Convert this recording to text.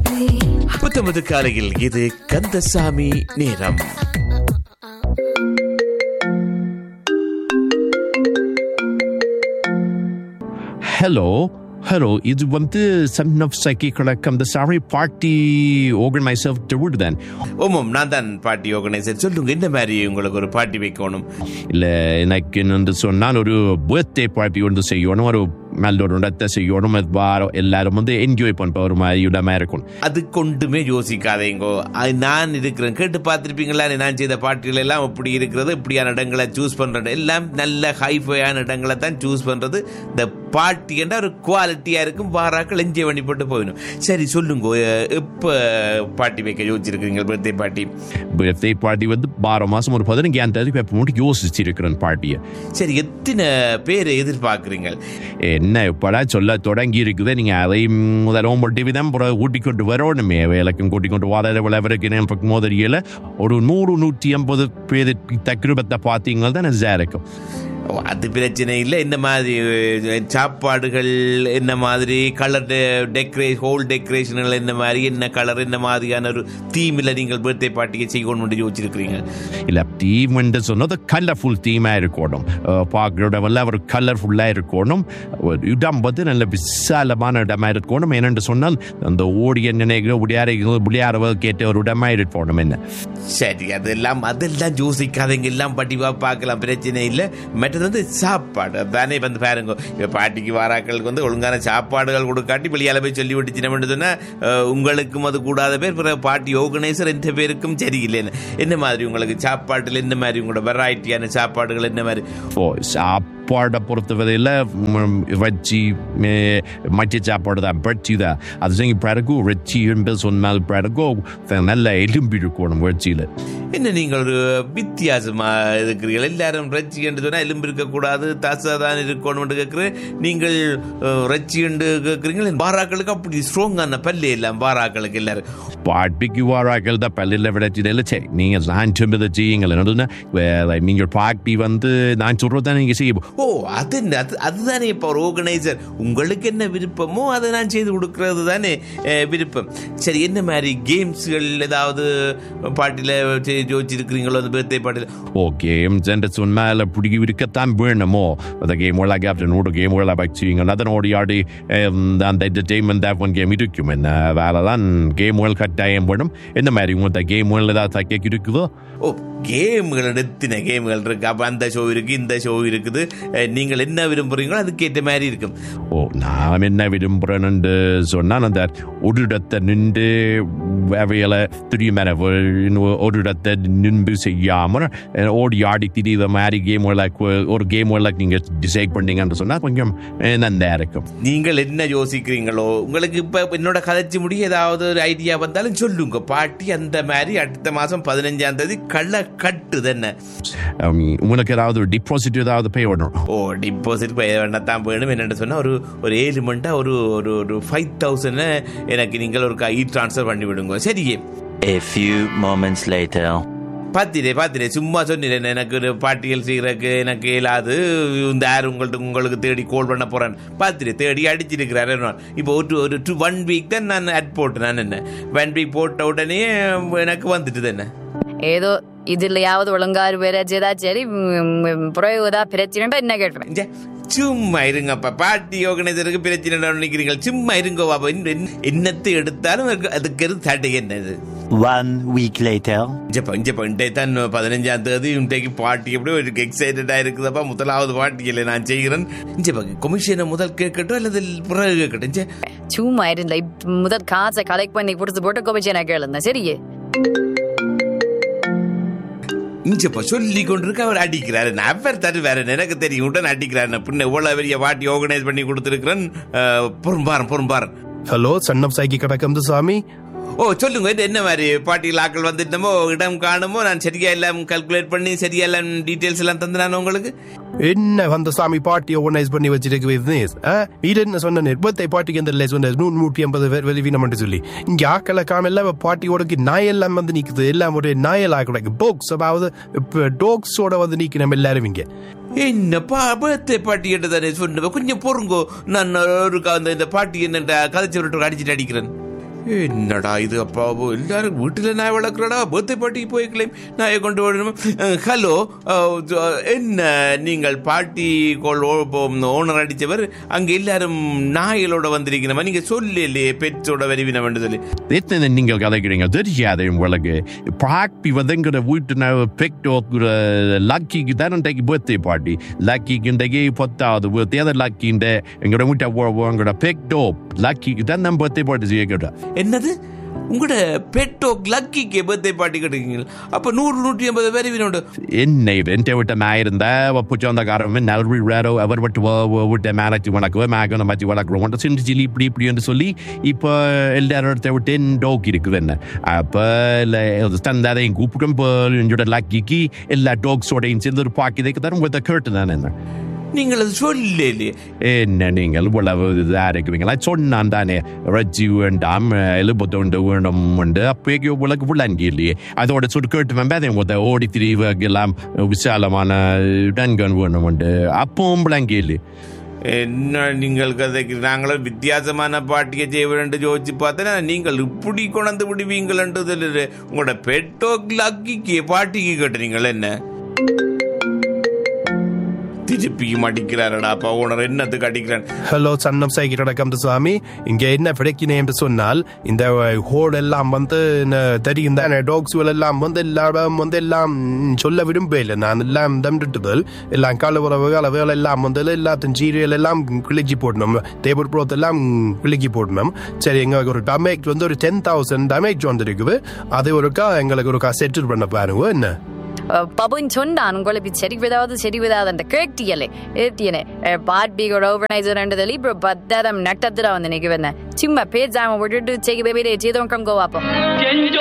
புத்தமது காலையில் இது கந்தசாமி நேரம் ஹலோ ஹலோ இது வந்து சன் ஆஃப் சைக்கி கலக்கம் த சாரி பார்ட்டி ஆர்கனைசர் திருவிடுதான் ஓமம் நான் தான் பாட்டி ஆர்கனைசர் சொல்லுங்க இந்த மாதிரி உங்களுக்கு ஒரு பாட்டி வைக்கணும் இல்லை எனக்கு வந்து சொன்னால் ஒரு பர்த்டே பார்ட்டி ஒன்று செய்யணும் ஒரு நல்ல ஒரு இடத்தை செய்யணும் அது வாரம் எல்லாரும் வந்து என்ஜாய் பண்ண ஒரு மாதிரி இடமா இருக்கும் அது கொண்டுமே யோசிக்காதேங்கோ அது நான் இருக்கிறேன் கேட்டு பார்த்துருப்பீங்களா நான் செய்த பாட்டிகள் எல்லாம் இப்படி இருக்கிறது இப்படியான இடங்களை சூஸ் பண்றது எல்லாம் நல்ல ஹைஃபையான இடங்களை தான் சூஸ் பண்றது இந்த பாட்டி என்ற ஒரு குவாலிட்டியா இருக்கும் வாராக்கள் என்ஜாய் பண்ணி போட்டு போயிடும் சரி சொல்லுங்க எப்போ பாட்டி வைக்க யோசிச்சிருக்கீங்க பர்த்டே பாட்டி பர்த்டே பார்ட்டி வந்து வாரம் மாதம் ஒரு பதினஞ்சாம் தேதி இப்போ மட்டும் யோசிச்சிருக்கிறேன் பார்ட்டியை சரி எத்தனை பேர் எதிர்பார்க்குறீங்க என்ன இப்படா சொல்ல தொடங்கி இருக்குது நீங்க அதை முதலும் ஒட்டி விதம் புறம் ஊட்டி கொண்டு வரணுமே வேலைக்கும் கூட்டி கொண்டு வர விளைவருக்கு எனக்கு மோதறியல ஒரு நூறு நூற்றி ஐம்பது பேர் தக்கிருபத்தை பார்த்தீங்கன்னா தான் நல்லா இருக்கும் ஓ, அது பிரச்சனை இல்லை இந்த மாதிரி அஹ், சாப்பாடுகள் என்ன மாதிரி கலர் டெக்கரே ஹோல் டெக்கரேஷன்கள் என்ன மாதிரி என்ன கலர் என்ன மாதிரியான ஒரு தீமில் நீங்கள் பர்த்டே பார்ட்டியை செய்யணும்னு யோசிச்சிருக்கிறீங்க இல்லை தீம் என்று சொன்னது கலர்ஃபுல் தீமாக இருக்கணும் பார்க்குறவல்ல ஒரு கலர்ஃபுல்லாக இருக்கணும் ஒரு இடம் வந்து நல்ல விசாலமான இடமா இருக்கணும் என்னென்று சொன்னால் அந்த ஓடிய நினைக்கிற விளையாட விளையாடவ கேட்ட ஒரு இடமா இருக்கணும் என்ன சரி அதெல்லாம் அதெல்லாம் யோசிக்காதீங்க எல்லாம் படிவா பார்க்கலாம் பிரச்சனை இல்லை மற்றது வந்து சாப்பாடு தானே வந்து பாருங்க இப்போ பாட்டிக்கு வாராக்களுக்கு வந்து ஒழுங்கான சாப்பாடுகள் கொடுக்காட்டி வெளியால போய் சொல்லி விட்டுச்சினோம்னு சொன்னால் உங்களுக்கும் அது கூடாத பேர் பிறகு பாட்டி ஆர்கனைசர் எந்த பேருக்கும் சரியில்லைன்னு என்ன மாதிரி உங்களுக்கு சாப்பாட்டில் என்ன மாதிரி உங்களோட வெரைட்டியான சாப்பாடுகள் என்ன மாதிரி ஓ சாப்பாடை பொறுத்தவரையில் வச்சி மற்ற சாப்பாடு தான் பச்சி தான் அது செஞ்சு பிறகு ரெச்சி என்பது சொன்னால் பிறகு நல்ல எலும்பி இருக்கணும் வெச்சியில் என்ன நீங்கள் ஒரு வித்தியாசமா இருக்கிறீர்கள் எல்லாரும் ரச்சி என்று சொன்னால் எலும்பு இருக்கக்கூடாது தாசா தான் இருக்கணும்னு கேட்குறேன் நீங்கள் அஹ், ரச்சி என்று கேட்குறீங்க பாராக்களுக்கு அப்படி ஸ்ட்ராங்கான பல்லு எல்லாம் பாராக்களுக்கு எல்லாரும் பார்ட்டிக்கு வாராக்கள் தான் பள்ளியில் விளைச்சிடல சரி நீங்கள் நான் சொல்வதை செய்யுங்கள் என்னதுன்னா நீங்கள் பார்ட்டி வந்து நான் சொல்கிறத நீங்கள் செய்ய ஓ அது என்ன அது அதுதானே இப்போ ஒரு ஆர்கனைசர் உங்களுக்கு என்ன விருப்பமோ அதை நான் செய்து கொடுக்கறது தானே அஹ், விருப்பம் சரி என்ன மாதிரி கேம்ஸ்கள் ஏதாவது பாட்டியில் யோசிச்சிருக்கிறீங்களோ அந்த பர்த்டே பாட்டில் ஓ கேம்ஸ் என்று சொன்னால் பிடிக்க இருக்கத்தான் வேணுமோ அந்த கேம் எல்லாம் கேப்டன் கேம் எல்லாம் வச்சுங்க அதனோட ஆடி அந்த என்டர்டெயின்மெண்ட் தான் ஒன் கேம் இருக்கும் என்ன வேலை தான் கேம்கள் கட்டாயம் வேணும் என்ன மாதிரி உங்கள்கிட்ட கேம்கள் ஏதாவது தைக்க இருக்குதோ ஓ கேம்கள் எத்தனை கேம்கள் இருக்கு அப்போ அந்த ஷோ இருக்கு இந்த ஷோ இருக்குது அஹ், நீங்கள் என்ன விரும்புறீங்களோ அதுக்கேற்ற மாதிரி இருக்கும் ஓ நான் என்ன விரும்புகிறேன்னு சொன்னால் அந்த ஒரு இடத்தை நின்று அவையில் தெரியுமே ஒரு இடத்தை நின்று செய்யாமல் ஓடி ஆடி திரியிற மாதிரி கேம் ஒரு கேம் நீங்கள் டிசைட் பண்ணீங்கன்னு சொன்னால் கொஞ்சம் அஹ், நல்லா இருக்கும் நீங்கள் என்ன யோசிக்கிறீங்களோ உங்களுக்கு இப்போ என்னோட கதைச்சு முடிய ஏதாவது ஒரு ஐடியா வந்தாலும் சொல்லுங்க பாட்டி அந்த மாதிரி அடுத்த மாதம் பதினஞ்சாம் தேதி கள்ள கட்டு தானே Um, உனக்கு ஏதாவது டிபாசிட் ஏதாவது பே பண்ணணும் ஓ டிபாசிட் வேண்டாம் வேணும் என்னென்னு சொன்னால் ஒரு ஒரு ஏழு மண்டா ஒரு ஒரு ஒரு ஃபைவ் தௌசண்ட் எனக்கு நீங்கள் ஒரு இ ட்ரான்ஸ்ஃபர் பண்ணி விடுங்க சரியே A few moments later. பார்த்திரே பார்த்திரே சும்மா சொன்னேன் எனக்கு ஒரு பாட்டியல் செய்கிறதுக்கு எனக்கு இயலாது இந்த யார் உங்கள்ட்ட உங்களுக்கு தேடி கால் பண்ண போறேன் பார்த்திரே தேடி அடிச்சிருக்கிறாரு இப்போ ஒரு ஒரு டூ ஒன் வீக் தான் நான் அட் போட்டேன் நான் என்ன ஒன் வீக் போட்ட உடனே எனக்கு வந்துட்டு தானே ஏதோ இதுலயாவது ஒழுங்காரு பேர செய்தா சரி புறவு ஏதாவது பிரச்சனை என்ன கேட்டுறேன் இங்க, சும்மா இருங்கப்பா பாட்டி ஆர்கனைசருக்கு பிரச்சனை நினைக்கிறீங்க சும்மா இருங்கோ பாப்பா என்ன- என்ன- என்னத்தை எடுத்தாலும் அதுக்கு- அதுக்கு ஒரு தடை என்னது One week later. இஞ்சப்பா இஞ்சப்பா இன்றைய தான் பதினஞ்சாம் தேதி இன்றைக்கு பாட்டி எப்படி ஒரு எக்ஸைட்டடா இருக்குதப்பா முதலாவது பாட்டியில் நான் செய்கிறேன் இஞ்சப்பா கொமிஷனை முதல் கேட்கட்டும் அல்லது பிறகு கேட்கட்டும் இஞ்ச சும்மா இருந்த இப்ப முதல் காசை கலெக்ட் பண்ணி கொடுத்து போட்டு கோபிச்சு நான் கேளுந்தேன் சரியே இஞ்சப்பா சொல்லி கொண்டிருக்க அவர் அடிக்கிறாரு நான் அவர் தருவாரு எனக்கு தெரியும் உடனே அடிக்கிறாரு நான் பின்ன இவ்வளவு பெரிய பாட்டி ஆர்கனைஸ் பண்ணி கொடுத்துருக்கிறேன் பொறும்பாரன் பொறும்பாரன் ஹலோ சன் ஆஃப் சைக்கி கடக்கம் சாமி ஓ சொல்லுங்க இது என்ன மாதிரி பாட்டியில் ஆக்கள் வந்துட்டமோ இடம் காணுமோ நான் சரியா எல்லாம் கால்குலேட் பண்ணி சரியா எல்லாம் டீட்டெயில்ஸ் எல்லாம் தந்து நான் உங்களுக்கு என்ன அந்த சாமி பார்ட்டி ஆர்கனைஸ் பண்ணி வச்சிருக்கு பிசினஸ் இது என்ன சொன்ன பர்த்டே பார்ட்டிக்கு எந்த சொன்ன நூறு நூற்றி ஐம்பது பேர் வெளிவீனம் சொல்லி இங்க ஆக்களை காணல பார்ட்டியோடக்கு நாய் எல்லாம் வந்து நிக்குது எல்லாம் ஒரு நாயலா கிடக்கு போக்ஸ் அதாவது டோக்ஸோட வந்து நிக்க நம்ம எல்லாரும் இங்க என்னப்பா பர்த்டே பாட்டி என்று தானே சொன்ன கொஞ்சம் பொறுங்கோ நான் ஒரு க- அந்த இந்த பாட்டி என்ன கதைச்சு விட்டு அடிச்சுட்டு அடிக்கிறேன் என்னடா இது அப்பா எல்லாரும் வீட்டுல நாய் வளர்க்குறடா பர்த்டே பார்ட்டிக்கு போய்க்கலேம் நாயை கொண்டு வரணும் ஹலோ என்ன நீங்கள் பார்ட்டி கோல் ஓனர் அடித்தவர் அங்கே எல்லாரும் நாய்களோட வந்திருக்கிறமா நீங்க சொல்லலையே பெட்ஸோட வருவினம் என்று சொல்லி எத்தனை நீங்கள் கதைக்கிறீங்க தெரியாது உங்களுக்கு பாப்பி வந்துங்கிற வீட்டு பெக்டோக்குற லக்கிக்கு தான் இன்றைக்கு பர்த்டே பார்ட்டி லக்கிக்கு இன்றைக்கு பத்தாவது பர்த்டே அதை லக்கின்ற எங்களோட வீட்டை உங்களோட பெக்டோ லக்கிக்கு தான் நம்ம பர்த்டே பார்ட்டி செய்யக்கிறோம் என்னது உங்களோட பெட்டோ லக்கிக்கு பர்த்டே பார்ட்டி கட்டுறீங்க அப்ப நூறு நூற்றி ஐம்பது வருவினோட என்னை என்கிட்ட விட்ட மேயிருந்த புச்சோந்தக்காரன் நல்வி ரேரோ அவர் விட்டு விட்ட மேலச்சி வணக்குவ மேகனை மச்சி வளர்க்குறோம் சின்ன சில்லி இப்படி இப்படி என்று சொல்லி இப்போ எல்லாரும் இடத்த விட்டு டோக் இருக்குது என்ன அப்போ இல்லை தந்தாதையும் கூப்பிடும் இப்போ என்னோட லக்கிக்கு எல்லா டோக்ஸோடையும் சேர்ந்து ஒரு பாக்கி தைக்க தரும் வித்த கேட்டு தானே என்ன நீங்கள் அது சொல்லலையே என்ன நீங்கள் இவ்வளவு இதாக இருக்குவீங்களா சொன்னான் தானே ரஜ்ஜி வேண்டாம் எலுபத்தொண்டு வேணும் உண்டு அப்போ உலக விளங்கி இல்லையே அதோட சுட்டு கேட்டு மேம்பே முத ஓடி திரிவெல்லாம் விசாலமான டன்கன் வேணும் உண்டு அப்பவும் விளங்கி இல்லையே என்ன நீங்கள் கதைக்கு நாங்களும் வித்தியாசமான பாட்டியை செய்ய வேண்டும் யோசிச்சு பார்த்தா நீங்கள் இப்படி கொண்டு விடுவீங்களன்றது உங்களோட பெட்டோ லக்கிக்கு பாட்டிக்கு கட்டுறீங்கள் என்ன திருப்பியும் அடிக்கிறாரடா அப்பா ஓனர் என்னத்துக்கு அடிக்கிறான் ஹலோ சன்னம் சைக்கிட்ட கந்தசாமி இங்க என்ன பிரச்சனை என்று சொன்னால் இந்த ஹோடு எல்லாம் வந்து என்ன தெரியும் தானே டாக்ஸ் எல்லாம் வந்து எல்லாம் வந்து எல்லாம் சொல்ல விரும்பல நான் எல்லாம் தம்பிட்டுதல் எல்லாம் கழுவுறவு அளவுகள் எல்லாம் வந்து எல்லாத்தையும் சீரியல் எல்லாம் கிழிச்சி போடணும் டேபிள் க்ளாத் எல்லாம் கிழிச்சி போடணும் சரி எங்களுக்கு ஒரு டமேஜ் வந்து ஒரு டென் தௌசண்ட் டமேஜ் வந்துருக்குது அது ஒருக்கா எங்களுக்கு ஒருக்கா செட்டில் பண்ண பாருங்க என்ன பபுன் சொன்னான் உங்களுக்கு சரி விதாவது சரி விதாவது அந்த கேட்டியலே ஏத்தியனே பார்ட்டியோட ஆர்கனைசர் அண்டதில் இப்போ பத்தாதம் நட்டத்துல வந்து நிற்க சும்மா பேசாம விட்டுட்டு செய்ய பேபி செய்தவங்க கோவாப்போம்